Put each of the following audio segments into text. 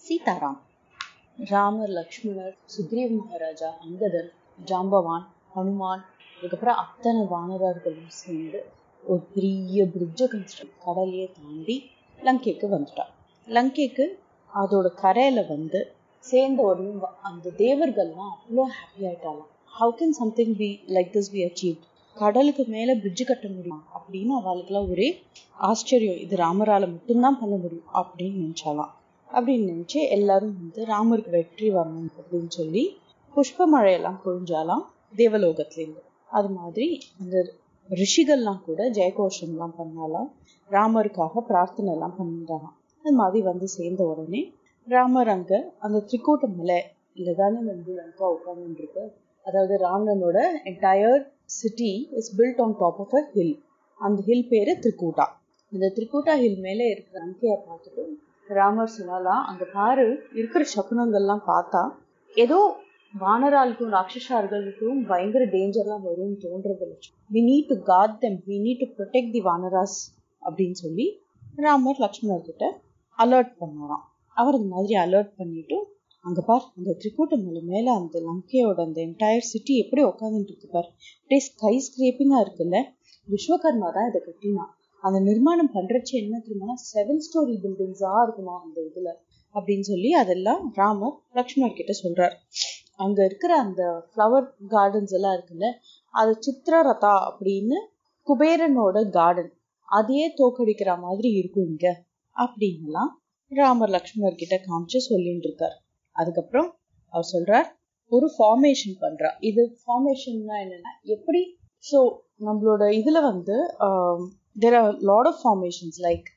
சீதாராம் ராமர் லக்ஷ்மணர் சுக்ரீவ் மகாராஜா அங்கதன் ஜாம்பவான் ஹனுமான் அதுக்கப்புறம் அத்தனை வானரர்களும் சேர்ந்து ஒரு பெரிய பிரிட்ஜை கன்ஸ்ட்ரக்ட் கடலையே தாண்டி லங்கைக்கு வந்துட்டான் லங்கைக்கு அதோட கரையில வந்து சேர்ந்த உடனே வ- அந்த தேவர்கள்லாம் அவ்வளோ ஹாப்பி ஆயிட்டாலாம் how can something be like this be achieve கடலுக்கு மேல பிரிட்ஜ் கட்ட முடியும் அப்படின்னு அவளுக்குலாம் ஒரே ஆச்சரியம் இது ராமரால மட்டும்தான் பண்ண முடியும் அப்படின்னு நினைச்சாலாம் அப்படின்னு நினைச்சு எல்லாரும் வந்து ராமருக்கு வெற்றி வரணும் அப்படின்னு சொல்லி புஷ்ப மழையெல்லாம் பொழிஞ்சாலாம் தேவலோகத்திலேருந்து அது மாதிரி அந்த ரிஷிகள்லாம் கூட ஜெயகோஷம்லாம் பண்ணாலாம் ராமருக்காக பிரார்த்தனை எல்லாம் பண்ணிட்டாங்க அது மாதிரி வந்து சேர்ந்த உடனே ராமர் அங்க அந்த திரிக்கூட்ட மலை இல்ல தானே வந்து லங்கா உட்கார்ந்து இருக்கு அதாவது ராவணனோட entire city is built on top of a hill அந்த ஹில் பேரு திரிக்கூட்டா இந்த திரிக்கூட்டா ஹில் மேலே இருக்கிற லங்கையை பார்த்துட்டு ராமர் சொன்னாலாம் அங்க பாரு இருக்கிற சகுனங்கள்லாம் பார்த்தா ஏதோ வானராளுக்கும் ராட்சசார்களுக்கும் பயங்கர டேஞ்சர்லாம் வரும்னு தோன்றது we need to guard them we need to protect the vanaras அப்படின்னு சொல்லி ராமர் லக்ஷ்மணர் கிட்ட அலர்ட் பண்ணாராம் அவர் இந்த மாதிரி அலர்ட் பண்ணிட்டு அங்க பார் அந்த திரிக்கூட்ட மலை மேல அந்த லங்கையோட அந்த என்டையர் சிட்டி எப்படி உட்காந்துட்டு இருக்கு பார் அப்படியே ஸ்கை ஸ்கிரேப்பிங்கா இருக்குல்ல விஸ்வகர்மா தான் இதை கட்டினான் அந்த நிர்மாணம் பண்றச்சு என்ன தெரியுமா செவன் ஸ்டோரி பில்டிங்ஸா இருக்குமா அந்த இதுல அப்படின்னு சொல்லி அதெல்லாம் ராமர் லக்ஷ்மணர் கிட்ட சொல்றார் அங்க இருக்கிற அந்த ஃப்ளவர் கார்டன்ஸ் எல்லாம் இருக்குல்ல அது சித்ரரதா அப்படின்னு குபேரனோட கார்டன் அதையே தோக்கடிக்கிற மாதிரி இருக்கும் இங்க அப்படின்னுலாம் ராமர் லக்ஷ்மணர் கிட்ட காமிச்சு சொல்லிட்டு இருக்கார் அதுக்கப்புறம் அவர் சொல்றார் ஒரு ஃபார்மேஷன் பண்றா இது ஃபார்மேஷன்னா என்னன்னா எப்படி ஸோ நம்மளோட இதுல வந்து there are lot of formations like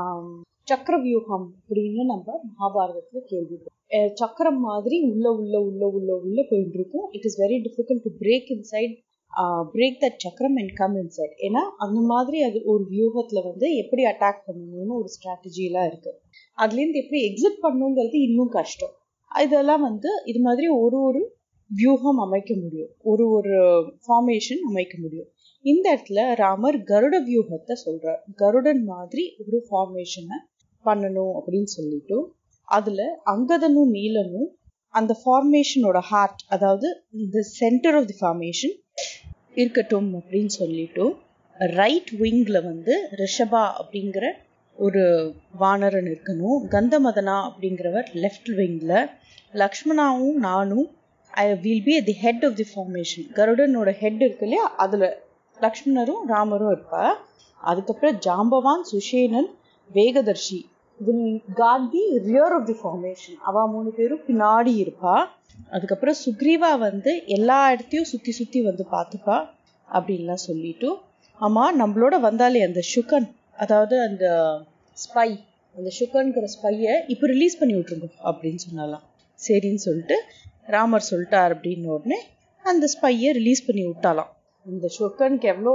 சக்கர வியூகம் அப்படின்னு நம்ம மகாபாரதத்துல கேள்விப்பட்டோம் அஹ் சக்கரம் மாதிரி உள்ள உள்ள உள்ள உள்ள உள்ள போயிட்டு இருக்கும் it is very difficult to break inside break that சக்கரம் அண்ட் கம் இன்சைட் ஏன்னா அந்த மாதிரி அது ஒரு வியூகத்துல வந்து எப்படி அட்டாக் பண்ணணும்னு ஒரு ஸ்ட்ராட்டஜிலாம் இருக்கு அதுலேருந்து எப்படி எக்ஸிட் பண்ணணுங்கிறது இன்னும் கஷ்டம் இதெல்லாம் வந்து இது மாதிரி ஒரு ஒரு வியூகம் அமைக்க முடியும் ஒரு ஒரு ஃபார்மேஷன் அமைக்க முடியும் இந்த இடத்துல ராமர் கருட வியூகத்தை சொல்றார் கருடன் மாதிரி ஒரு ஃபார்மேஷனை பண்ணணும் அப்படின்னு சொல்லிட்டு அதுல அங்கதனும் நீலனும் அந்த ஃபார்மேஷனோட ஹார்ட் அதாவது இந்த சென்டர் ஆஃப் தி ஃபார்மேஷன் இருக்கட்டும் அப்படின்னு சொல்லிட்டு ரைட் விங்ல வந்து ரிஷபா அப்படிங்கிற ஒரு வானரன் இருக்கணும் கந்தமதனா அப்படிங்கிறவர் லெஃப்ட் விங்ல லக்ஷ்மணாவும் நானும் I will be the head of the formation கருடனோட ஹெட் இருக்கு இல்லையா அதுல லக்ஷ்மணரும் ராமரும் இருப்பா அதுக்கப்புறம் Jambavan Sushenan Vegadarshi will guard the rear of the formation அவ மூணு பேரும் பின்னாடி இருப்பா அதுக்கப்புறம் சுக்ரீவா வந்து எல்லா இடத்தையும் சுத்தி சுத்தி வந்து பார்த்துப்பா அப்படின்லாம் சொல்லிட்டு ஆமா நம்மளோட வந்தாலே அந்த சுகன் அதாவது அந்த ஸ்பை அந்த சுகன்கிற ஸ்பையை இப்போ ரிலீஸ் பண்ணி விட்டுருங்க அப்படின்னு சொன்னாலாம் சரின்னு சொல்லிட்டு ராமர் சொல்லிட்டார் அப்படின்னு உடனே அந்த ஸ்பையை ரிலீஸ் பண்ணி விட்டாலாம் இந்த சுகனுக்கு எவ்வளோ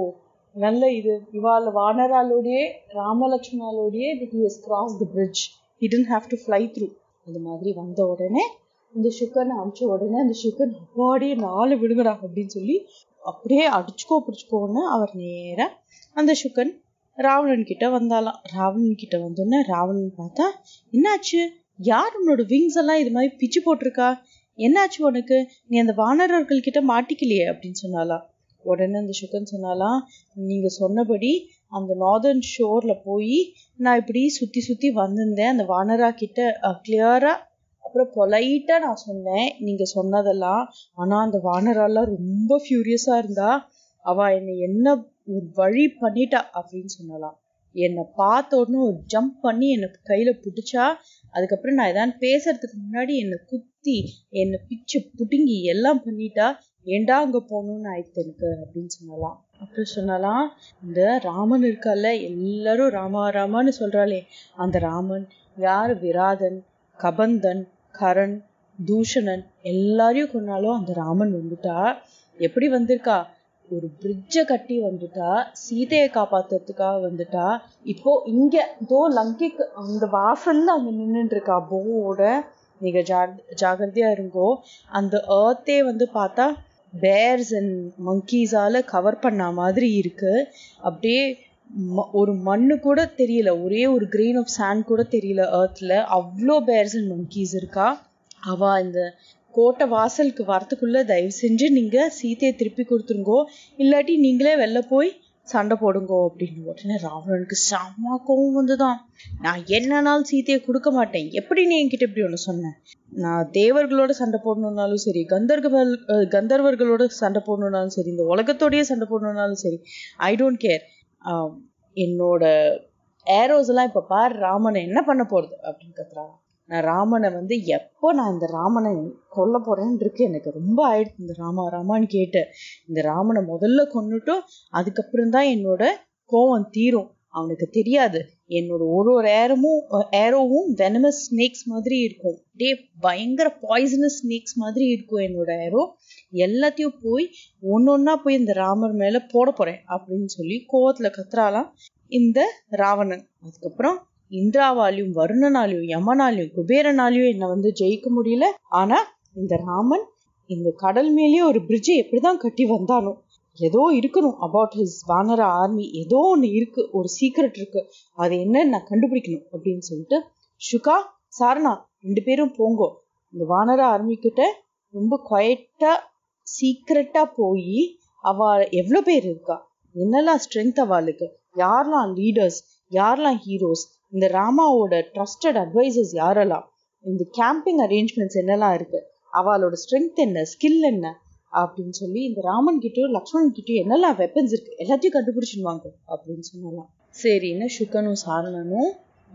நல்ல இது இவாள் வானராலோடையே ராமலட்சுமணாலோடையே he has cross the bridge he tend have to fly through அது மாதிரி வந்த உடனே இந்த சுகனை அமிச்ச உடனே அந்த சுகன் அப்பாடியே நாலு விடுங்கடா அப்படின்னு சொல்லி அப்படியே அடிச்சுக்கோ பிடிச்சுக்கோன்னு அவர் நேரா அந்த சுகன் ராவணன் கிட்ட வந்தாலாம் ராவணன் கிட்ட வந்தோடனே ராவணன் பார்த்தா என்னாச்சு யார் உன்னோட விங்ஸ் எல்லாம் இது மாதிரி பிச்சு போட்டிருக்கா என்னாச்சு உனக்கு நீ அந்த வானரர்கள் கிட்ட மாட்டிக்கலையே அப்படின்னு சொன்னாலாம் உடனே அந்த சுகன் சொன்னாலாம் நீங்க சொன்னபடி அந்த நார்தர்ன் ஷோர்ல போய் நான் இப்படி சுத்தி சுத்தி வந்திருந்தேன் அந்த வானரா கிட்ட கிளியரா அப்புறம் பொலைட்டா நான் சொன்னேன் நீங்க சொன்னதெல்லாம் ஆனா அந்த வானராலாம் ரொம்ப ஃபியூரியஸா இருந்தா அவ என்னை என்ன ஒரு வழி பண்ணிட்டா அப்படின்னு சொல்லலாம் என்னை பார்த்த உடனே ஒரு ஜம்ப் பண்ணி என்னை கையில பிடிச்சா அதுக்கப்புறம் நான் ஏதாவது பேசுறதுக்கு முன்னாடி என்னை குத்தி என்னை பிச்சு புடுங்கி எல்லாம் பண்ணிட்டா ஏண்டா அங்க போகணும்னு ஆயிடுத்து எனக்கு அப்படின்னு சொல்லலாம் அப்புறம் சொன்னாலாம் இந்த ராமன் இருக்கால எல்லாரும் ராமா ராமான்னு சொல்றாளே அந்த ராமன் யார் விராதன் கபந்தன் கரண் தூஷணன் எல்லாரையும் கொண்டாலும் அந்த ராமன் வந்துட்டா எப்படி வந்திருக்கா ஒரு பிரிட்ஜை கட்டி வந்துட்டா சீதையை காப்பாத்துறதுக்காக வந்துட்டா இப்போ இங்க தோ லங்கைக்கு அந்த வாசல்ல அங்க நின்றுட்டு இருக்கா போவோட நீங்க ஜா ஜாகிரதையா இருங்கோ அந்த ஏர்த்தே வந்து பார்த்தா பேர்ஸ் அண்ட் மங்கீஸால கவர் பண்ண மாதிரி இருக்கு அப்படியே ம- ஒரு மண்ணு கூட தெரியல ஒரே ஒரு கிரெயின் ஆஃப் சாண்ட் கூட தெரியல ஏர்த்ல அவ்வளோ பேர்ஸ் அண்ட் monkeys இருக்கா அவ இந்த கோட்டை வாசலுக்கு வரத்துக்குள்ள தயவு செஞ்சு நீங்க சீதையை திருப்பி கொடுத்துருங்கோ இல்லாட்டி நீங்களே வெளில போய் சண்டை போடுங்கோ அப்படின்னு உடனே ராவணனுக்கு செம்ம கோவம் வந்துதான் நான் என்னன்னாலும் சீதையை கொடுக்க மாட்டேன் எப்படி நீ என்கிட்ட இப்படி ஒண்ணு சொன்ன நான் தேவர்களோட சண்டை போடணும்னாலும் சரி கந்தர்கள் அஹ் கந்தர்வர்களோட சண்டை போடணும்னாலும் சரி இந்த உலகத்தோடயே சண்டை போடணும்னாலும் சரி ஐ டோன்ட் கேர் என்னோட ஏரோஸ் எல்லாம் இப்ப பாரு ராமனை என்ன பண்ண போறது அப்படின்னு கத்துறாங்க நான் ராமனை வந்து எப்போ நான் இந்த ராமனை கொல்ல போறேன்னு இருக்கு எனக்கு ரொம்ப ஆயிடுச்சு இந்த ராமா ராமான்னு கேட்டு இந்த ராமனை முதல்ல கொன்னுட்டும் அதுக்கப்புறம் தான் என்னோட கோவம் தீரும் அவனுக்கு தெரியாது என்னோட ஒரு ஒரு ஏரமும் ஏரோவும் வெனமஸ் ஸ்னேக்ஸ் மாதிரி இருக்கும் டே பயங்கர பாய்சனஸ் ஸ்னேக்ஸ் மாதிரி இருக்கும் என்னோட ஏரோ எல்லாத்தையும் போய் ஒன்னொன்னா போய் இந்த ராமர் மேல போட போறேன் அப்படின்னு சொல்லி கோவத்துல கத்துறாலாம் இந்த ராவணன் அதுக்கப்புறம் இந்திராவாலையும் வருணனாலையும் யமனாலையும் குபேரனாலையும் என்னை வந்து ஜெயிக்க முடியல ஆனா இந்த ராமன் இந்த கடல் மேலேயே ஒரு பிரிட்ஜை எப்படிதான் கட்டி வந்தானோ ஏதோ இருக்கணும் அபவுட் ஹிஸ் வானர ஆர்மி ஏதோ ஒன்று இருக்கு ஒரு சீக்ரெட் இருக்கு அது என்னன்னு நான் கண்டுபிடிக்கணும் அப்படின்னு சொல்லிட்டு சுகா சாரணா ரெண்டு பேரும் போங்கோ இந்த வானர ஆர்மி கிட்ட ரொம்ப குவைட்டா சீக்ரெட்டா போய் அவ எவ்வளோ பேர் இருக்கா என்னெல்லாம் ஸ்ட்ரென்த் அவளுக்கு யாரெல்லாம் லீடர்ஸ் யாரெல்லாம் ஹீரோஸ் இந்த ராமாவோட ட்ரஸ்டட் அட்வைசர்ஸ் யாரெல்லாம் இந்த கேம்பிங் அரேஞ்ச்மெண்ட்ஸ் என்னெல்லாம் இருக்கு அவளோட ஸ்ட்ரென்த் என்ன ஸ்கில் என்ன அப்படின்னு சொல்லி இந்த ராமன் கிட்டயும் லக்ஷ்மணன் கிட்டயும் என்னெல்லாம் வெப்பன்ஸ் இருக்கு எல்லாத்தையும் கண்டுபிடிச்சிடுவாங்க அப்படின்னு சொன்னலாம் சரின்னு சுகனும் சாரணனும்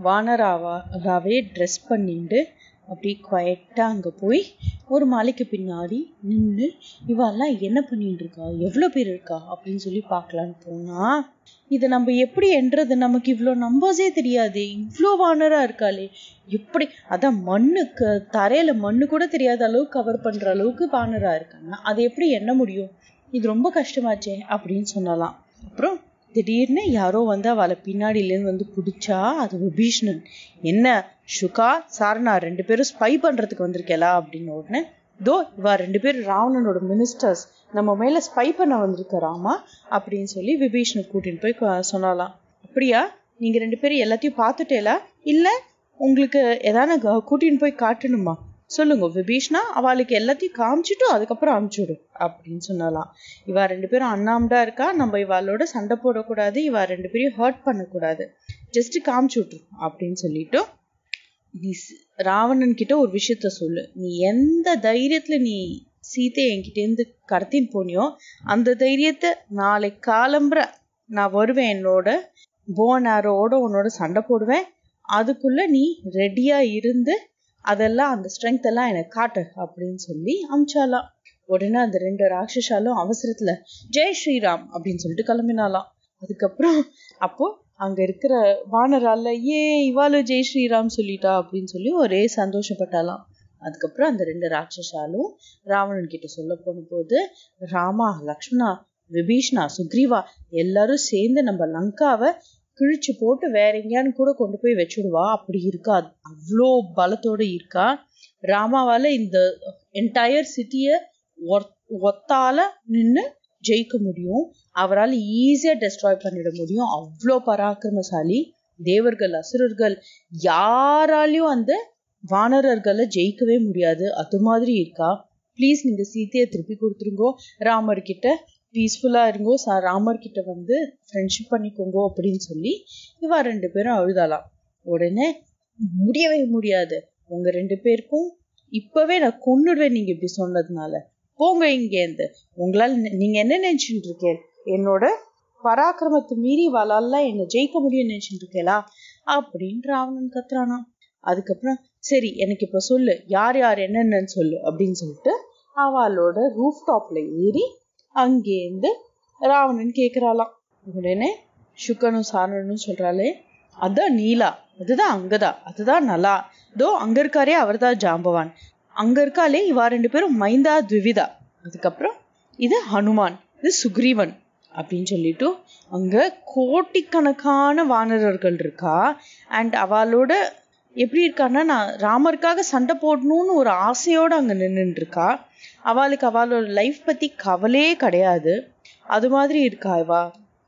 வானராவாவே ட்ரெஸ் பண்ணிட்டு அப்படி குவைட்டா அங்க போய் ஒரு மலைக்கு பின்னாடி நின்று இவெல்லாம் என்ன பண்ணிட்டு இருக்கா எவ்வளோ பேர் இருக்கா அப்படின்னு சொல்லி பார்க்கலான்னு போனா இதை நம்ம எப்படி என்றது நமக்கு இவ்வளோ நம்பர்ஸே தெரியாது இவ்வளோ வானரா இருக்காளே எப்படி அதான் மண்ணுக்கு தரையில மண்ணு கூட தெரியாத அளவுக்கு கவர் பண்ற அளவுக்கு வானரா இருக்காங்க அதை எப்படி எண்ண முடியும் இது ரொம்ப கஷ்டமாச்சே அப்படின்னு சொன்னலாம் அப்புறம் திடீர்னு யாரோ வந்து அவளை பின்னாடியிலேருந்து வந்து பிடிச்சா அது விபீஷ்ணன் என்ன சுகா சாரணா ரெண்டு பேரும் ஸ்பை பண்றதுக்கு வந்திருக்கேலா அப்படின்னு உடனே தோ இவா ரெண்டு பேரும் ராவணனோட மினிஸ்டர்ஸ் நம்ம மேல ஸ்பை பண்ண வந்திருக்கறாமா அப்படின்னு சொல்லி விபீஷ்ணன் கூட்டின்னு போய் கொ- சொன்னாலாம் அப்படியா நீங்க ரெண்டு பேரும் எல்லாத்தையும் பார்த்துட்டேலா இல்ல உங்களுக்கு எதான க- கூட்டின்னு போய் காட்டணுமா சொல்லுங்க விபீஷ்ணா அவளுக்கு எல்லாத்தையும் காமிச்சிட்டு அதுக்கப்புறம் அனுப்பிச்சுடு அப்படின்னு சொன்னலாம் இவா ரெண்டு பேரும் அண்ணாமடா இருக்கா நம்ம இவாளோட சண்டை போடக்கூடாது இவா ரெண்டு பேரையும் ஹர்ட் பண்ணக்கூடாது ஜஸ்ட் காமிச்சு விட்டுரு அப்படின்னு சொல்லிட்டு நீ ஸ்- ராவணன் கிட்ட ஒரு விஷயத்த சொல்லு நீ எந்த தைரியத்துல நீ சீதை என்கிட்ட இருந்து கடத்தின்னு போனியோ அந்த தைரியத்தை நாளை காலம்புற நான் வருவேன் என்னோட போன் ஆரோட உன்னோட சண்டை போடுவேன் அதுக்குள்ள நீ ரெடியா இருந்து அதெல்லாம் அந்த ஸ்ட்ரென்த் எல்லாம் எனக்கு காட்டு அப்படின்னு சொல்லி அமிச்சாலாம் உடனே அந்த ரெண்டு ராட்சசாலும் அவசரத்துல ஜெய் ஸ்ரீராம் அப்படின்னு சொல்லிட்டு கிளம்பினாலாம் அதுக்கப்புறம் அப்போ அங்க இருக்கிற வானரால ஏ இவாளு ஜெய் ஸ்ரீராம் சொல்லிட்டா அப்படின்னு சொல்லி ஒரே சந்தோஷப்பட்டாலாம் அதுக்கப்புறம் அந்த ரெண்டு ராட்சசாலும் ராவணன் கிட்ட சொல்ல போன போது ராமா லக்ஷ்மணா விபீஷ்ணா சுக்ரீவா எல்லாரும் சேர்ந்து நம்ம லங்காவை கிழிச்சு போட்டு வேற எங்கேயான்னு கூட கொண்டு போய் வச்சுடுவா அப்படி இருக்கா அவ்வளோ பலத்தோட இருக்கா ராமாவால இந்த என்டையர் சிட்டிய ஒத்தால நின்னு ஜெயிக்க முடியும் அவரால் ஈஸியா டெஸ்ட்ராய் பண்ணிட முடியும் அவ்வளோ பராக்கிரமசாலி தேவர்கள் அசுரர்கள் யாராலையும் அந்த வானரர்களை ஜெயிக்கவே முடியாது அது மாதிரி இருக்கா ப்ளீஸ் நீங்க சீதையை திருப்பி கொடுத்துருங்கோ ராமர் கிட்ட பீஸ்ஃபுல்லா இருங்கோ சா- ராமர் கிட்ட வந்து ஃப்ரெண்ட்ஷிப் பண்ணிக்கோங்கோ அப்படின்னு சொல்லி இவா ரெண்டு பேரும் அழுதாலாம் உடனே முடியவே முடியாது உங்க ரெண்டு பேருக்கும் இப்பவே நான் கொன்னுடுவேன் நீங்க இப்படி சொன்னதுனால போங்க இங்கேருந்து உங்களால நி- நீங்க என்ன நினைச்சுட்டு இருக்கேன் என்னோட பராக்கிரமத்தை மீறி வளால என்ன ஜெயிக்க முடியும்னு நினைச்சுட்டு இருக்கேளா அப்படின்னு ராவணன் கத்துறானா அதுக்கப்புறம் சரி எனக்கு இப்ப சொல்லு யார் யார் என்னென்னு சொல்லு அப்படின்னு சொல்லிட்டு அவளோட ரூஃப் டாப்ல ஏறி அங்கேருந்து ராவணன் கேக்குறாளாம் உடனே சுக்கனும் சாரணனும் சொல்றாளே அதான் நீலா அதுதான் அங்கதா அதுதான் நலா தோ அங்க இருக்காரே அவர்தான் ஜாம்பவான் அங்க இருக்காளே இவா ரெண்டு பேரும் மைந்தா த்விவிதா அதுக்கப்புறம் இது ஹனுமான் இது சுக்ரீவன் அப்படின்னு சொல்லிட்டு அங்க கோட்டிக்கணக்கான வானரர்கள் இருக்கா அண்ட் அவளோட எப்படி இருக்கான்னா நான் ராமருக்காக சண்டை போடணும்னு ஒரு ஆசையோட அங்க நின்னுட்டு இருக்கா அவளுக்கு அவளோட லைஃப் பத்தி கவலையே கிடையாது அது மாதிரி இருக்கா இவா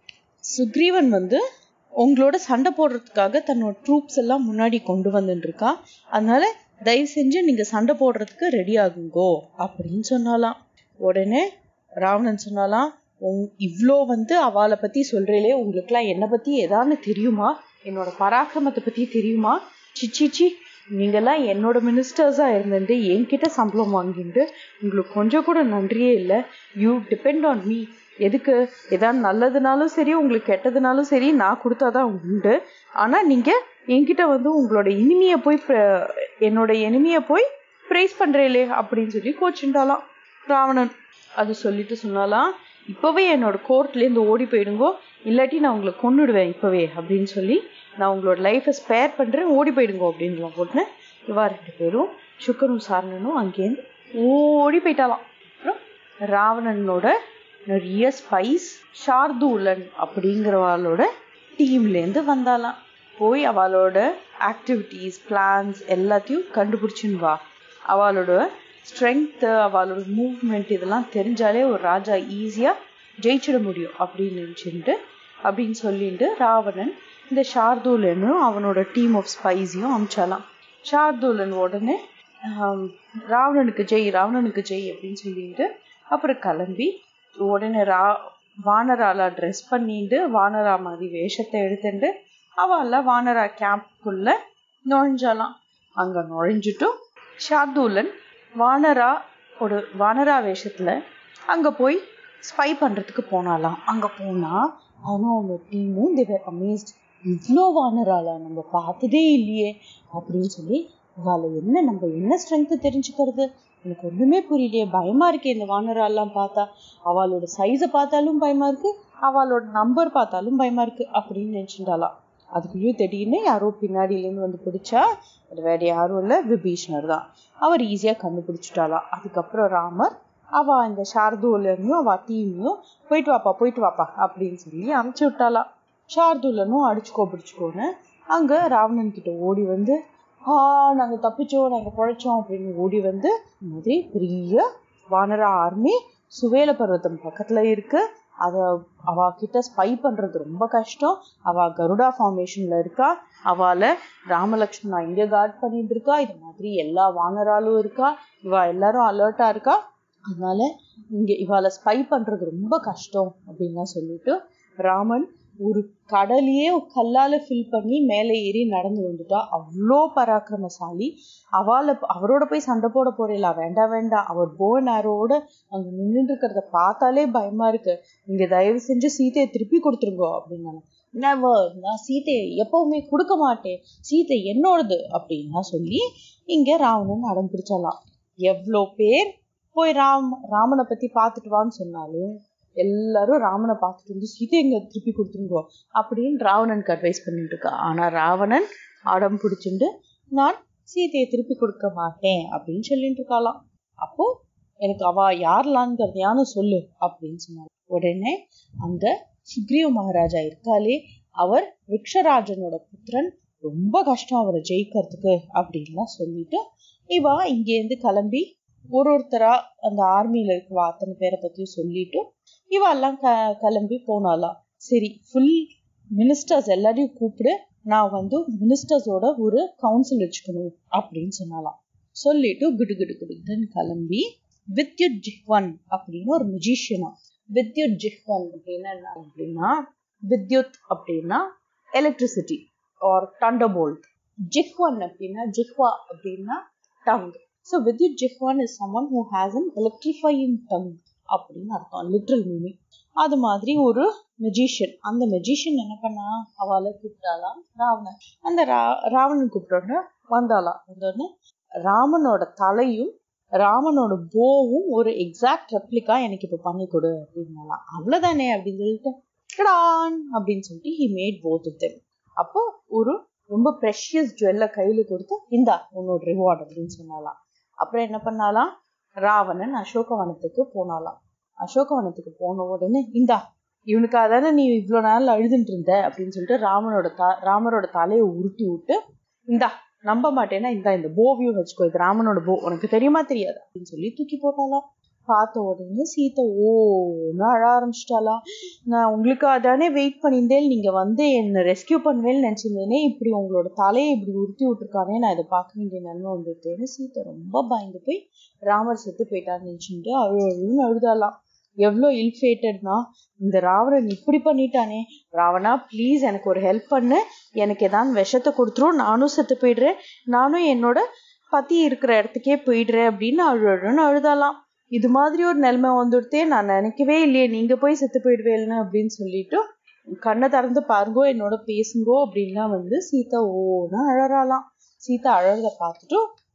சுக்ரீவன் வந்து உங்களோட சண்டை போடுறதுக்காக தன்னோட ட்ரூப்ஸ் எல்லாம் முன்னாடி கொண்டு வந்துட்டு இருக்கா அதனால தயவு செஞ்சு நீங்க சண்டை போடுறதுக்கு ரெடி ஆகுங்கோ அப்படின்னு சொன்னாலாம் உடனே ராவணன் சொன்னாலாம் உங் இவ்வளோ வந்து அவளை பத்தி சொல்றீங்களே உங்களுக்குலாம் என்னை பத்தி ஏதாவது தெரியுமா என்னோட பராக்கிரமத்தை பத்தி தெரியுமா சிச்சிச்சி நீங்கெல்லாம் என்னோட மினிஸ்டர்ஸா இருந்துட்டு என்கிட்ட சம்பளம் வாங்கிட்டு உங்களுக்கு கொஞ்சம் கூட நன்றியே இல்லை யூ டிபெண்ட் ஆன் மீ எதுக்கு ஏதாவது நல்லதுனாலும் சரி உங்களுக்கு கெட்டதுனாலும் சரி நான் கொடுத்தாதான் உண்டு ஆனா நீங்க என்கிட்ட வந்து உங்களோட இனிமையை போய் பிர- என்னோட இனிமையை போய் ப்ரைஸ் பண்றீங்களே அப்படின்னு சொல்லி கோச்சுண்டாலாம் ராவணன் அது சொல்லிட்டு சொன்னாலாம் இப்பவே என்னோட கோர்ட்ல இருந்து ஓடி போயிடுங்கோ இல்லாட்டி நான் உங்களை கொன்னுடுவேன் இப்பவே அப்படின்னு சொல்லி நான் உங்களோட லைஃபை ஸ்பேர் பண்றேன் ஓடி போயிடுங்கோ அப்படின்லாம் போட்டு இவா ரெண்டு பேரும் சுக்கரும் சாரணனும் அங்கேருந்து ஓடி போயிட்டாலாம் அப்புறம் ராவணனோட நிறைய ஸ்பைஸ் ஷார்தூலன் அப்படிங்கிறவாளோட டீம்லேருந்து வந்தாலாம் போய் அவளோட ஆக்டிவிட்டீஸ் பிளான்ஸ் எல்லாத்தையும் கண்டுபிடிச்சுன்னு வா அவளோட ஸ்ட்ரென்த்து அவளோட மூவ்மெண்ட் இதெல்லாம் தெரிஞ்சாலே ஒரு ராஜா ஈஸியாக ஜெயிச்சிட முடியும் அப்படின்னு நினச்சிட்டு அப்படின்னு சொல்லிட்டு ராவணன் இந்த ஷார்தூலனும் அவனோட டீம் ஆஃப் ஸ்பைஸையும் அமிச்சாலாம் ஷார்தூலன் உடனே ஆம், ராவணனுக்கு ஜெய் ராவணனுக்கு ஜெய் அப்படின்னு சொல்லிட்டு அப்புறம் கிளம்பி உடனே ரா வானரால ட்ரெஸ் பண்ணிட்டு வானரா மாதிரி வேஷத்தை எடுத்துட்டு அவள வானரா கேம்ப்குள்ள நுழைஞ்சாலாம் அங்க நுழைஞ்சிட்டும் ஷார்தூலன் வானரா ஒரு வானரா வேஷத்துல அங்க போய் ஸ்பை பண்றதுக்கு போனாலாம் அங்க போனா அவனும் அவங்க டீமும் தேவர் அமேஸ்ட் இவ்வளோ வானராலா நம்ம பார்த்ததே இல்லையே அப்படின்னு சொல்லி அவளை என்ன நம்ம என்ன ஸ்ட்ரென்த் தெரிஞ்சுக்கிறது எனக்கு ஒண்ணுமே புரியலையே பயமா இருக்கே இந்த வானராலாம் பார்த்தா அவளோட சைஸை பார்த்தாலும் பயமா இருக்கு அவளோட நம்பர் பார்த்தாலும் பயமா இருக்கு அப்படின்னு நினைச்சுட்டாலாம் அதுக்குள்ளேயும் திடீர்னு யாரோ பின்னாடியிலேருந்து வந்து பிடிச்சா அது வேற யாரும் இல்லை விபீஷ்ணர் தான் அவர் ஈஸியாக கண்டுபிடிச்சிட்டாலாம் அதுக்கப்புறம் ராமர் அவ இந்த சார்தூலனையும் அவ டீமையும் போயிட்டு வாப்பா போயிட்டு வாப்பா அப்படின்னு சொல்லி அனுப்பிச்சு விட்டாலாம் சார்தூலனும் அடிச்சுக்கோ பிடிச்சுக்கோன்னு அங்க ராவணன் கிட்ட ஓடி வந்து ஆ நாங்க தப்பிச்சோம் நாங்க பொழைச்சோம் அப்படின்னு ஓடி வந்து இந்த மாதிரி பெரிய வானர ஆர்மி சுவேல பர்வதம் பக்கத்துல இருக்கு அத அவ கிட்ட ஸ்பை பண்றது ரொம்ப கஷ்டம் அவ கருடா ஃபார்மேஷன்ல இருக்கா அவளை ராமலக்ஷ்மணா இங்க கார்ட் பண்ணிட்டு இருக்கா இது மாதிரி எல்லா வானராலும் இருக்கா இவ எல்லாரும் அலர்ட்டா இருக்கா அதனால இங்க இவாளை ஸ்பை பண்றது ரொம்ப கஷ்டம் அப்படின்லாம் சொல்லிட்டு ராமன் ஒரு கடலையே கல்லால ஃபில் பண்ணி மேலே ஏறி நடந்து வந்துட்டா அவ்வளோ பராக்கிரமசாலி அவளை அவரோட போய் சண்டை போட போறீங்களா வேண்டாம் வேண்டாம் அவர் போ நேரோட அங்க நின்றுட்டு இருக்கிறத பார்த்தாலே பயமா இருக்கு நீங்க தயவு செஞ்சு சீதையை திருப்பி கொடுத்துருங்கோ அப்படின்னாங்க நெவர் நான் சீதையை எப்பவுமே கொடுக்க மாட்டேன் சீதை என்னோடது அப்படின்னா சொல்லி இங்க ராவணன் அடம் பிடிச்சலாம் எவ்வளோ பேர் போய் ராம் ராமனை பத்தி பார்த்துட்டு வான்னு சொன்னாலும் எல்லாரும் ராமனை பார்த்துட்டு வந்து சீதை எங்க திருப்பி கொடுத்துருங்கோ அப்படின்னு ராவணனுக்கு அட்வைஸ் பண்ணிட்டு இருக்கா ஆனா ராவணன் அடம் பிடிச்சிட்டு நான் சீதையை திருப்பி கொடுக்க மாட்டேன் அப்படின்னு சொல்லிட்டு இருக்காளாம் அப்போ எனக்கு அவ யாரெல்லாம்ங்கிறதையானு சொல்லு அப்படின்னு சொன்னாங்க உடனே அங்க சுக்ரீவ மகாராஜா இருக்காளே அவர் விக்ஷராஜனோட புத்திரன் ரொம்ப கஷ்டம் அவரை ஜெயிக்கிறதுக்கு அப்படின்லாம் சொல்லிட்டு இவா இங்கேருந்து கிளம்பி ஒரு ஒருத்தரா அந்த ஆர்மியில இருக்க அத்தனை பேரை பத்தியும் சொல்லிட்டு இவ எல்லாம் க கிளம்பி போனாலாம் சரி ஃபுல் மினிஸ்டர்ஸ் எல்லாரையும் கூப்பிடு நான் வந்து மினிஸ்டர்ஸோட ஒரு கவுன்சில் வச்சுக்கணும் அப்படின்னு சொன்னாலாம் சொல்லிட்டு குடு குடு குடுன்னு கிளம்பி வித்யுத் ஜிஹ்வன் அப்படின்னு ஒரு மியூசிஷியனா வித்யுத் ஜிஹ்வன் அப்படின்னா என்ன அப்படின்னா வித்யுத் அப்படின்னா எலக்ட்ரிசிட்டி ஆர் தண்டர்போல்ட் ஜிஹ்வன் அப்படின்னா ஜிஹ்வா அப்படின்னா tongue so Vidyut Jihvan is someone who has an electrifying tongue அப்படின்னு அர்த்தம் லிட்ரல் மீனிங் அது மாதிரி ஒரு மெஜிஷியன் அந்த மெஜிஷியன் என்ன பண்ணா அவளை கூப்பிட்டாலாம் ராவணன் அந்த ரா ராவணன் கூப்பிட்டோன்னு வந்தாலாம் வந்தோடனே ராமனோட தலையும் ராமனோட போவும் ஒரு எக்ஸாக்ட் ரெப்ளிகா எனக்கு இப்போ பண்ணி கொடு அப்படின்னாலாம் அவ்வளவுதானே அப்படின்னு சொல்லிட்டு "கடான்" அப்படின்னு சொல்லிட்டு he made both of them அப்போ ஒரு ரொம்ப ப்ரெஷியஸ் ஜுவல்ல கையில கொடுத்து இந்தா உன்னோட ரிவார்ட் அப்படின்னு சொன்னாலாம் அப்புறம் என்ன பண்ணாலாம் ராவணன் அசோகவனத்துக்கு போனாலாம் அசோகவனத்துக்கு போன உடனே இந்தா இவனுக்காக தானே நீ இவ்வளோ நாள் அழுதுட்டு இருந்த அப்படின்னு சொல்லிட்டு ராமனோட த ராமரோட தலையை உருட்டி விட்டு இந்தா நம்ப மாட்டேன்னா இந்தா இந்த போவியும் வச்சுக்கோ இது ராமனோட போ உனக்கு தெரியுமா தெரியாது அப்படின்னு சொல்லி தூக்கி போட்டாலாம் பார்த்த உடனே சீத்தை ஓன்னு அழ ஆரம்பிச்சிட்டாலாம் நான் உங்களுக்காக தானே வெயிட் பண்ணியிருந்தேன் நீங்க வந்து என்னை ரெஸ்கியூ பண்ணுவேன்னு நினைச்சிருந்தேனே இப்படி உங்களோட தலையை இப்படி உருட்டி விட்டுருக்கானே நான் இதை பார்க்க வேண்டிய நன்மை வந்துட்டேன்னு சீத்தை ரொம்ப பயந்து போய் ராமர் செத்து போயிட்டான்னு நினைச்சுட்டு அழு அழுன்னு அழுதாலாம் எவ்வளோ இல்ஃபேட்டட்னா இந்த ராவணன் இப்படி பண்ணிட்டானே ராவணா ப்ளீஸ் எனக்கு ஒரு ஹெல்ப் பண்ணு எனக்கு ஏதாவது விஷத்தை கொடுத்துரும் நானும் செத்து போயிடுறேன் நானும் என்னோட பத்தி இருக்கிற இடத்துக்கே போயிடுறேன் அப்படின்னு அழு அழுன்னு அழுதாலாம் இது மாதிரி ஒரு நிலைமை வந்துடுத்தே நான் நினைக்கவே இல்லையே நீங்க போய் செத்து போயிடுவேன்னு அப்படின்னு சொல்லிட்டு கண்ணை திறந்து பாருங்கோ என்னோட பேசுங்கோ அப்படின்லாம் வந்து சீதா ஓன்னு அழறாலாம் சீதா அழறத பார்த்துட்டு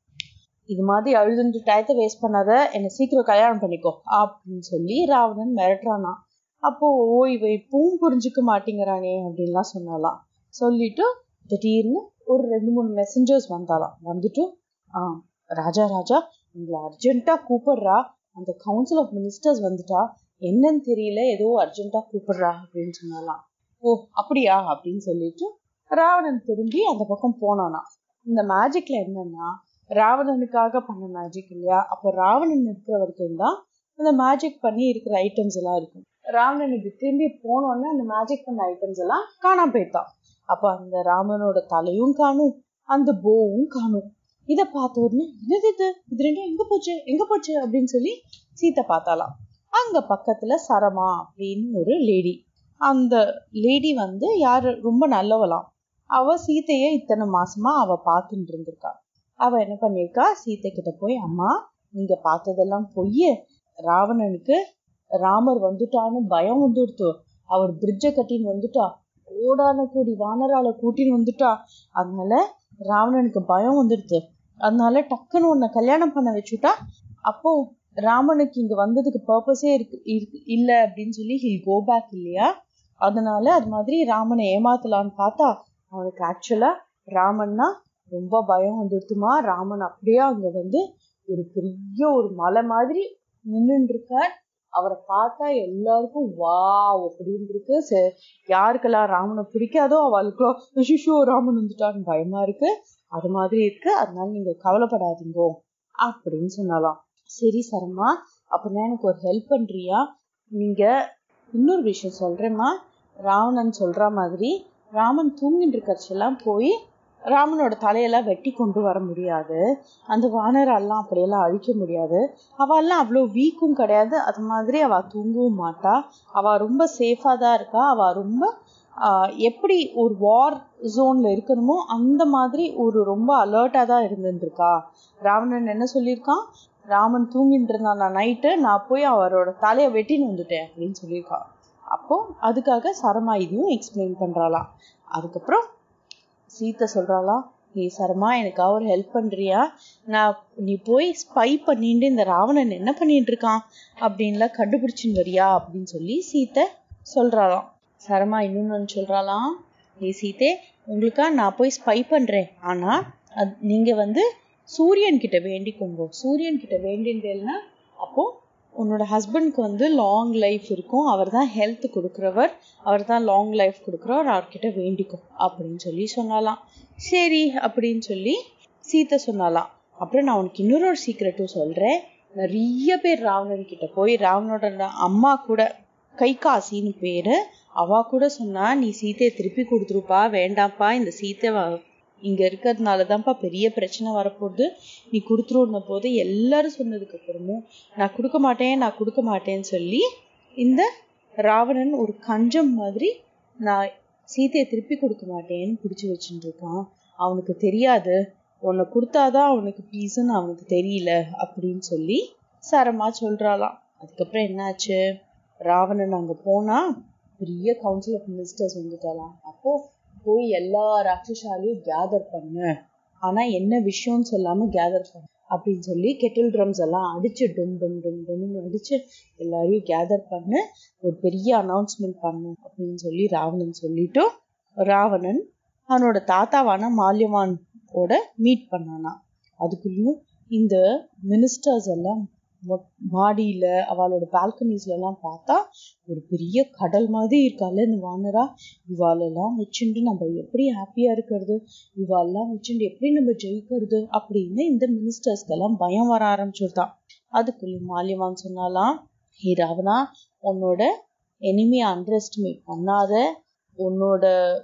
இது மாதிரி அழுதுன்ற டயத்தை வேஸ்ட் பண்ணாத என்னை சீக்கிரம் கல்யாணம் பண்ணிக்கோ அப்படின்னு சொல்லி ராவணன் மிரட்டுறானா அப்போ ஓ இவ இப்பவும் புரிஞ்சுக்க மாட்டேங்கிறானே அப்படின்லாம் சொன்னாலாம் சொல்லிட்டு திடீர்னு ஒரு ரெண்டு மூணு மெசஞ்சர்ஸ் வந்தாலாம் வந்துட்டு ஆ ராஜா ராஜா உங்களை அர்ஜென்ட்டா கூப்பிடுறா அந்த கவுன்சில் ஆஃப் மினிஸ்டர்ஸ் வந்துட்டா என்னன்னு தெரியல ஏதோ அர்ஜென்ட்டா கூப்பிடுறா அப்படின்னு சொன்னாலாம் ஓ அப்படியா அப்படின்னு சொல்லிட்டு ராவணன் திரும்பி அந்த பக்கம் போனானா இந்த மேஜிக்ல என்னன்னா ராவணனுக்காக பண்ண மேஜிக் இல்லையா அப்போ ராவணன் இருக்கிற வரைக்கும் தான் அந்த மேஜிக் பண்ணி இருக்கிற ஐட்டம்ஸ் எல்லாம் இருக்கும் ராவணனுக்கு திரும்பி போனோடனே அந்த மேஜிக் பண்ண ஐட்டம்ஸ் எல்லாம் காணாம போயிட்டான் அப்ப அந்த ராமனோட தலையும் காணும் அந்த போவும் காணும் இத பார்த்த உடனே என்னது இது இது ரெண்டும் எங்க போச்சு எங்க போச்சு அப்படின்னு சொல்லி சீத்தை பார்த்தாலாம் அங்க பக்கத்துல சரமா அப்படின்னு ஒரு லேடி அந்த லேடி வந்து யாரு ரொம்ப நல்லவளாம் அவ சீத்தைய இத்தனை மாசமா அவ பார்த்துட்டு இருந்திருக்கா அவ என்ன பண்ணிருக்கா சீத்தை கிட்ட போய் அம்மா நீங்க பார்த்ததெல்லாம் பொய்ய ராவணனுக்கு ராமர் வந்துட்டான்னு பயம் வந்துடுத்து அவர் பிரிட்ஜை கட்டின்னு வந்துட்டா கோடான கூடி வானரால கூட்டின்னு வந்துட்டா அதனால ராவணனுக்கு பயம் வந்துடுது அதனால டக்குன்னு உன்னை கல்யாணம் பண்ண வச்சுட்டா அப்போ ராமனுக்கு இங்க வந்ததுக்கு பர்பஸே இருக்கு இருக்கு இல்ல அப்படின்னு சொல்லி ஹில் கோ பேக் இல்லையா அதனால அது மாதிரி ராமனை ஏமாத்தலான்னு பார்த்தா அவனுக்கு ஆக்சுவலா ராமன்னா ரொம்ப பயம் வந்துடுத்துமா ராமன் அப்படியே அங்க வந்து ஒரு பெரிய ஒரு மலை மாதிரி நின்றுட்டு இருக்கார் அவரை பார்த்தா எல்லாருக்கும் வா அப்படின்னு இருக்கு ச- யாருக்கெல்லாம் ராமனை பிடிக்காதோ அவளுக்கெல்லாம் ஐயோ ராமன் வந்துட்டான்னு பயமா இருக்கு அது மாதிரி இருக்கு அதனால நீங்க கவலைப்படாதீங்கோ அப்படின்னு சொன்னாலாம் சரி சரமா அப்படின்னா எனக்கு ஒரு ஹெல்ப் பண்றியா நீங்க இன்னொரு விஷயம் சொல்றேம்மா ராவணன் சொல்ற மாதிரி ராமன் தூங்கிட்டு இருக்கறச்செல்லாம் போய் ராமனோட தலையெல்லாம் வெட்டி கொண்டு வர முடியாது அந்த வானரெல்லாம் அப்படியெல்லாம் அழிக்க முடியாது அவெல்லாம் அவ்வளோ வீக்கும் கிடையாது அது மாதிரி அவ தூங்கவும் மாட்டா அவ ரொம்ப சேஃபா தான் இருக்கா அவ ரொம்ப ஆஹ், எப்படி ஒரு வார் ஜோன்ல இருக்கணுமோ அந்த மாதிரி ஒரு ரொம்ப அலர்ட்டா தான் இருந்துட்டு இருக்கா ராவணன் என்ன சொல்லியிருக்கான் ராமன் தூங்கிட்டு இருந்தான் நான் நைட்டு நான் போய் அவரோட தலையை வெட்டின்னு வந்துட்டேன் அப்படின்னு சொல்லியிருக்கான் அப்போ அதுக்காக சரமா இதையும் எக்ஸ்பிளைன் பண்றாளாம் அதுக்கப்புறம் சீத்தை சொல்றாளாம் நீ சரமா எனக்காக ஒரு ஹெல்ப் பண்றியா நான் நீ போய் ஸ்பை பண்ணிட்டு இந்த ராவணன் என்ன பண்ணிட்டு இருக்கான் அப்படின்லாம் கண்டுபிடிச்சின்னு வரியா அப்படின்னு சொல்லி சீத்தை சொல்றாளாம் சரமா இன்னொன்னு சொல்றாளாம் நீ சீத்தே உங்களுக்கா நான் போய் ஸ்பை பண்றேன் ஆனா அது நீங்க வந்து சூரியன் கிட்ட வேண்டிக்கோங்க சூரியன் கிட்ட வேண்டின்றேன்னா அப்போ உன்னோட ஹஸ்பண்ட்க்கு வந்து லாங் லைஃப் இருக்கும் அவர் தான் ஹெல்த் கொடுக்குறவர் அவர் தான் லாங் லைஃப் கொடுக்குறவர் அவர்கிட்ட வேண்டிக்கும் அப்படின்னு சொல்லி சொன்னாலாம் சரி அப்படின்னு சொல்லி சீத்தை சொன்னாலாம் அப்புறம் நான் உனக்கு இன்னொரு ஒரு சீக்கிரட்டும் சொல்றேன் நிறைய பேர் ராவணன் கிட்ட போய் ராவணோட அம்மா கூட கைகாசின்னு பேரு அவ கூட சொன்னா நீ சீத்தையை திருப்பி கொடுத்துருப்பா வேண்டாம்ப்பா இந்த சீத்தை வ- இங்க இருக்கிறதுனால தான்ப்பா பெரிய பிரச்சனை வரப்போகுது நீ கொடுத்துருன்ன போது எல்லாரும் சொன்னதுக்கு அப்புறமும் நான் கொடுக்க மாட்டேன் நான் கொடுக்க மாட்டேன்னு சொல்லி இந்த ராவணன் ஒரு கஞ்சம் மாதிரி நான் சீதையை திருப்பி கொடுக்க மாட்டேன்னு பிடிச்சி வச்சுட்டு இருக்கான் அவனுக்கு தெரியாது உன்னை கொடுத்தாதான் அவனுக்கு பீஸ்ன்னு அவனுக்கு தெரியல அப்படின்னு சொல்லி சரமா சொல்றாளாம் அதுக்கப்புறம் என்னாச்சு ராவணன் அங்க போனா பெரிய கவுன்சில் ஆஃப் மினிஸ்டர்ஸ் வந்துட்டாலாம் அப்போ போய் எல்லா ராட்சசாலையும் கேதர் பண்ணு ஆனா என்ன விஷயம்னு சொல்லாம கேதர் பண்ணு அப்படின்னு சொல்லி கெட்டில் ட்ரம்ஸ் எல்லாம் அடிச்சு டும் டும் டும் டும்னு அடிச்சு எல்லாரையும் கேதர் பண்ணு ஒரு பெரிய அனௌன்ஸ்மெண்ட் பண்ணு அப்படின்னு சொல்லி ராவணன் சொல்லிட்டு ராவணன் அவனோட தாத்தாவான மால்யவான் ஓட மீட் பண்ணானா அதுக்குள்ளயும் இந்த மினிஸ்டர்ஸ் எல்லாம் மொ- மாடியில அவளோட பால்கனிஸ்ல எல்லாம் பார்த்தா ஒரு பெரிய கடல் மாதிரி இருக்கால இந்த வானரா இவாளெல்லாம் வச்சுட்டு நம்ம எப்படி ஹாப்பியா இருக்கிறது இவாளெல்லாம் வச்சுட்டு எப்படி நம்ம ஜெயிக்கிறது அப்படின்னு இந்த மினிஸ்டர்ஸ்க்கெல்லாம் பயம் வர ஆரம்பிச்சுட்டான் அதுக்குள்ளே மால்யவான் சொன்னாலாம் ஹே ராவணா உன்னோட எனிமி அண்டர் எஸ்டிமேட் பண்ணாத உன்னோட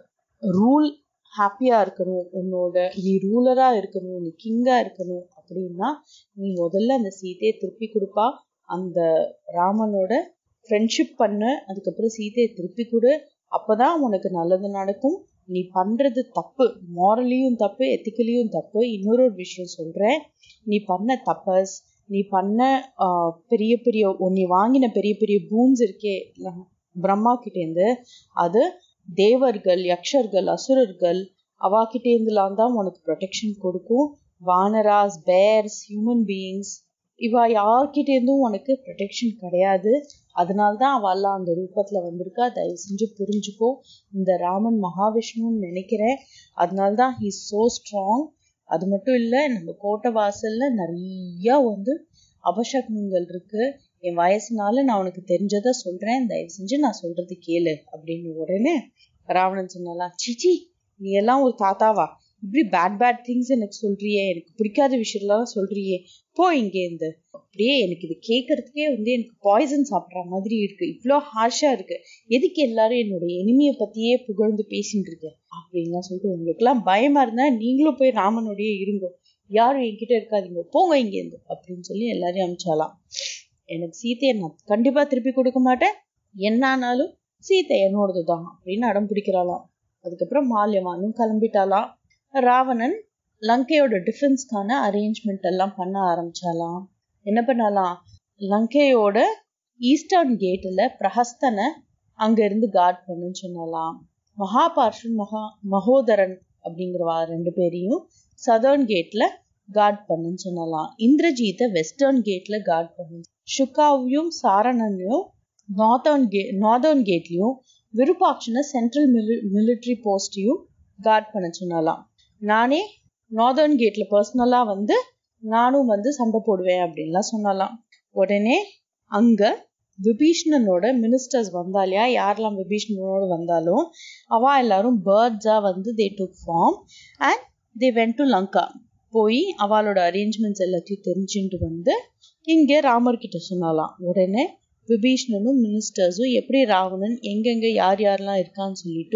ரூல் ஹாப்பியா இருக்கணும் உன்னோட நீ ரூலரா இருக்கணும் நீ கிங்கா இருக்கணும் அப்படின்னா நீ முதல்ல அந்த சீதையை திருப்பி கொடுப்பா அந்த ராமனோட ஃப்ரெண்ட்ஷிப் பண்ணு அதுக்கப்புறம் சீதையை திருப்பி கொடு அப்பதான் உனக்கு நல்லது நடக்கும் நீ பண்றது தப்பு மாரலியும் தப்பு எத்திக்கலியும் தப்பு இன்னொரு ஒரு விஷயம் சொல்றேன் நீ பண்ண தப்பஸ் நீ பண்ண ஆஹ், பெரிய பெரிய நீ வாங்கின பெரிய பெரிய பூன்ஸ் இருக்கே ல- பிரம்மா கிட்டேருந்து அது தேவர்கள் யக்ஷர்கள் அசுரர்கள் அவாகிட்டேருந்துலாம் தான் உனக்கு ப்ரொடெக்ஷன் கொடுக்கும் வானராஸ் பேர்ஸ் ஹியூமன் பீயிங்ஸ் இவா யார்கிட்டேருந்தும் உனக்கு ப்ரொடெக்ஷன் கிடையாது அதனால தான் அவெல்லாம் அந்த ரூபத்துல வந்திருக்கா தயவு செஞ்சு புரிஞ்சுக்கோ இந்த ராமன் மகாவிஷ்ணுன்னு நினைக்கிறேன் அதனால தான் ஹீ so ஸ்ட்ராங் அது மட்டும் இல்லை நம்ம கோட்டை வாசல்ல நிறைய வந்து அபசகுனங்கள் இருக்கு என் வயசுனால நான் உனக்கு தெரிஞ்சதை சொல்றேன் தயவு செஞ்சு நான் சொல்றது கேளு அப்படின்னு உடனே ராவணன் சொன்னாலாம் சிச்சி நீ எல்லாம் ஒரு தாத்தாவா இப்படி பேட் பேட் திங்ஸ் எனக்கு சொல்றியே எனக்கு பிடிக்காத விஷயம்லாம் சொல்றியே போ இங்கேருந்து அப்படியே எனக்கு இது கேட்கறதுக்கே வந்து எனக்கு பாய்சன் சாப்பிட்ற மாதிரி இருக்கு இவ்வளோ ஹார்ஷா இருக்கு எதுக்கு எல்லாரும் என்னோட எனிமியை பத்தியே புகழ்ந்து பேசிட்டு இருக்க அப்படின்லாம் சொல்லிட்டு உங்களுக்குலாம் பயமா இருந்தா நீங்களும் போய் ராமனோடயே இருங்கோ யாரும் என்கிட்ட இருக்காதீங்க போங்க இங்கேருந்து அப்படின்னு சொல்லி எல்லாரையும் அனுப்பிச்சாலாம் எனக்கு சீதையை நான் கண்டிப்பா திருப்பி கொடுக்க மாட்டேன் என்ன ஆனாலும் சீதை என்னோடது தான் அப்படின்னு அடம் பிடிக்கிறாளாம் அதுக்கப்புறம் மால்யவானும் கிளம்பிட்டாலாம் ராவணன் லங்கையோட டிஃபென்ஸ்க்கான அரேஞ்ச்மெண்ட் எல்லாம் பண்ண ஆரம்பிச்சாலாம் என்ன பண்ணலாம் லங்கையோட ஈஸ்டர்ன் கேட்டில் பிரஹஸ்தனை அங்க இருந்து கார்ட் பண்ணுன்னு சொன்னலாம் மகாபார்ஷன் மகா மகோதரன் அப்படிங்கிறவா ரெண்டு பேரையும் சதர்ன் கேட்ல கார்ட் பண்ணுன்னு சொன்னலாம் இந்திரஜீத்தை வெஸ்டர்ன் கேட்ல கார்ட் பண்ணு சுகாவையும் சாரணனையும் நார்த்தர்ன் கே நார்தர்ன் கேட்லயும் விருப்பாட்சனை சென்ட்ரல் மிலி மிலிட்ரி போஸ்டையும் கார்ட் பண்ண சொன்னலாம் நானே நார்தர்ன் கேட்ல பர்சனலா வந்து நானும் வந்து சண்டை போடுவேன் அப்படின்லாம் சொன்னலாம் உடனே அங்க விபீஷ்ணனோட மினிஸ்டர்ஸ் வந்தாலையா யாரெல்லாம் விபீஷ்ணனோட வந்தாலும் அவ எல்லாரும் பேர்ட்ஸா வந்து they took form and they went to Lanka போய் அவளோட அரேஞ்ச்மெண்ட்ஸ் எல்லாத்தையும் தெரிஞ்சுட்டு வந்து இங்கே ராமர் கிட்ட சொன்னாலாம் உடனே விபீஷ்ணனும் மினிஸ்டர்ஸும் எப்படி ராவணன் எங்கெங்க யார் யாரெல்லாம் இருக்கான்னு சொல்லிட்டு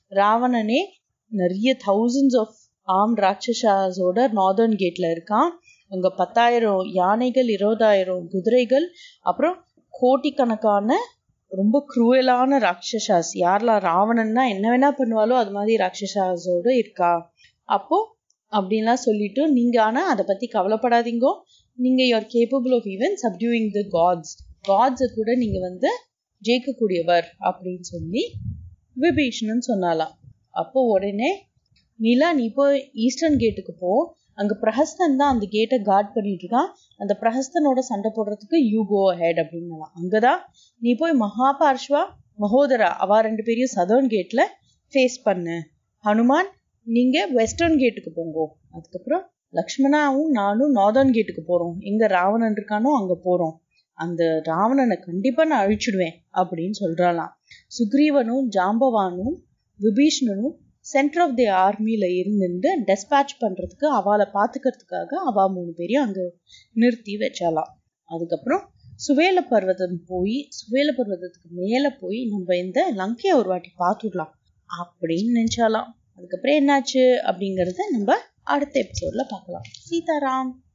ராவணனே நிறைய thousands ஆஃப் ஆம் ராட்சசாஸோட நார்தர்ன் கேட்ல இருக்கான் அங்க பத்தாயிரம் யானைகள் இருபதாயிரம் குதிரைகள் அப்புறம் கோடிக்கணக்கான ரொம்ப குரூயலான ராட்சசாஸ் யாரெல்லாம் ராவணன்னா என்ன வேணா பண்ணுவாலோ அது மாதிரி ராட்சசாஸோட இருக்கா அப்போ அப்படின்லாம் சொல்லிட்டு நீங்க ஆனா அதை பத்தி கவலைப்படாதீங்கோ நீங்க you're capable of even subduing the gods காட்ஸை கூட நீங்க வந்து ஜெயிக்கக்கூடியவர் அப்படின்னு சொல்லி விபீஷணன் சொன்னாலாம் அப்போ உடனே நிலா நீ போய் ஈஸ்டர்ன் கேட்டுக்கு போ அங்க பிரஹஸ்தன் தான் அந்த கேட்டை கார்ட் பண்ணிட்டு இருக்கான் அந்த பிரஹஸ்தனோட சண்டை போடுறதுக்கு யூ கோ ஹெட் அப்படின்னலாம் அங்கதான் நீ போய் மகாபார்ஷ்வா மகோதரா அவ ரெண்டு பேரையும் சதர்ன் கேட்ல ஃபேஸ் பண்ணு ஹனுமான் நீங்க வெஸ்டர்ன் கேட்டுக்கு போங்கோ அதுக்கப்புறம் லக்ஷ்மணாவும் நானும் நார்தர்ன் கேட்டுக்கு போறோம் எங்க ராவணன் இருக்கானோ அங்க போறோம் அந்த ராவணனை கண்டிப்பா நான் அழிச்சிடுவேன் அப்படின்னு சொல்றாளாம் சுக்ரீவனும் ஜாம்பவானும் விபீஷ்ணனும் சென்டர் ஆஃப் தி ஆர்மியில இருந்துட்டு டெஸ்பேட்ச் பண்றதுக்கு அவளை பாத்துக்கிறதுக்காக அவ மூணு பேரையும் அங்க நிறுத்தி வச்சாலாம் அதுக்கப்புறம் சுவேல பர்வதம் போய் சுவேல பர்வதத்துக்கு மேல போய் நம்ம இந்த லங்கையை ஒரு வாட்டி பார்த்துடலாம் அப்படின்னு நினைச்சாலாம் அதுக்கப்புறம் என்னாச்சு அப்படிங்கறத நம்ம அடுத்த எபிசோட்ல பார்க்கலாம் சீதாராம்